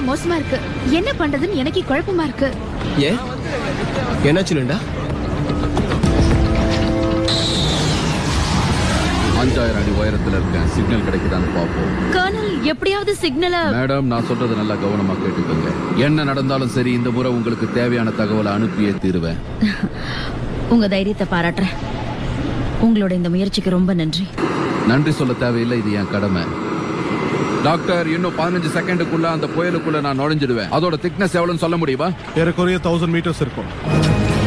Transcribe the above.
மோசமா இருக்கு என்ன பண்றதுன்னு எனக்கே குழப்பமா இருக்கு ஏன் என்னாச்சு லிண்டா அஞ்சாயிரம் அடி உயரத்துல இருக்கேன் சிக்னல் கிடைக்குதான்னு பார்ப்போம் கர்னல் எப்படியாவது சிக்னலை மேடம் நான் சொல்றது நல்லா கவனமா கேட்டுக்கோங்க என்ன நடந்தாலும் சரி இந்த முறை உங்களுக்கு தேவையான தகவலை அனுப்பியே தீருவேன் உங்க தைரியத்தை பாராட்டுறேன் உங்களோட இந்த முயற்சிக்கு ரொம்ப நன்றி நன்றி சொல்ல தேவையில்லை இது என் கடமை டாக்டர் இன்னும் பதினஞ்சு செகண்டுக்குள்ள அந்த புயலுக்குள்ள நான் நுழைஞ்சிடுவேன் அதோட திக்னஸ் எவ்வளவுன்னு சொல்ல முடியுமா ஏறக்குறைய தௌசண்ட் மீட்டர்ஸ் இருக்கும்